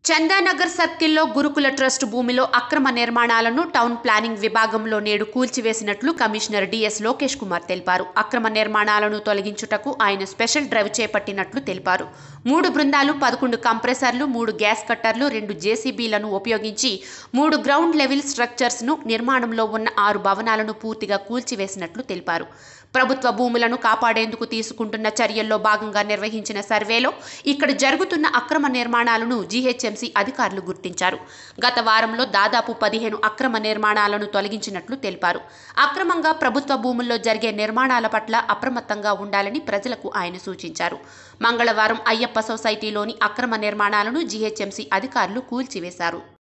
చందానగర్ సర్కిల్లో గురుకుల ట్రస్ట్ భూమిలో అక్రమ నిర్మాణాలను టౌన్ ప్లానింగ్ విభాగంలో నేడు కూల్చివేసినట్లు కమిషనర్ డిఎస్ లోకేష్ కుమార్ తెలిపారు అక్రమ నిర్మాణాలను తొలగించుటకు ఆయన స్పెషల్ డ్రైవ్ చేపట్టినట్లు తెలిపారు మూడు బృందాలు పదకొండు కంప్రెసర్లు మూడు గ్యాస్ కట్టర్లు రెండు జేసీబీలను ఉపయోగించి మూడు గ్రౌండ్ లెవెల్ స్ట్రక్చర్స్ను నిర్మాణంలో ఉన్న ఆరు భవనాలను పూర్తిగా కూల్చివేసినట్లు తెలిపారు ప్రభుత్వ భూములను కాపాడేందుకు తీసుకుంటున్న చర్యల్లో భాగంగా నిర్వహించిన సర్వేలో ఇక్కడ జరుగుతున్న అక్రమ నిర్మాణాలను జీహెచ్ఎంసీ అధికారులు గుర్తించారు గత వారంలో దాదాపు పదిహేను అక్రమ నిర్మాణాలను తొలగించినట్లు తెలిపారు అక్రమంగా ప్రభుత్వ భూముల్లో జరిగే నిర్మాణాల పట్ల అప్రమత్తంగా ఉండాలని ప్రజలకు ఆయన సూచించారు మంగళవారం అయ్యప్ప సొసైటీలోని అక్రమ నిర్మాణాలను జీహెచ్ఎంసీ అధికారులు కూల్చివేశారు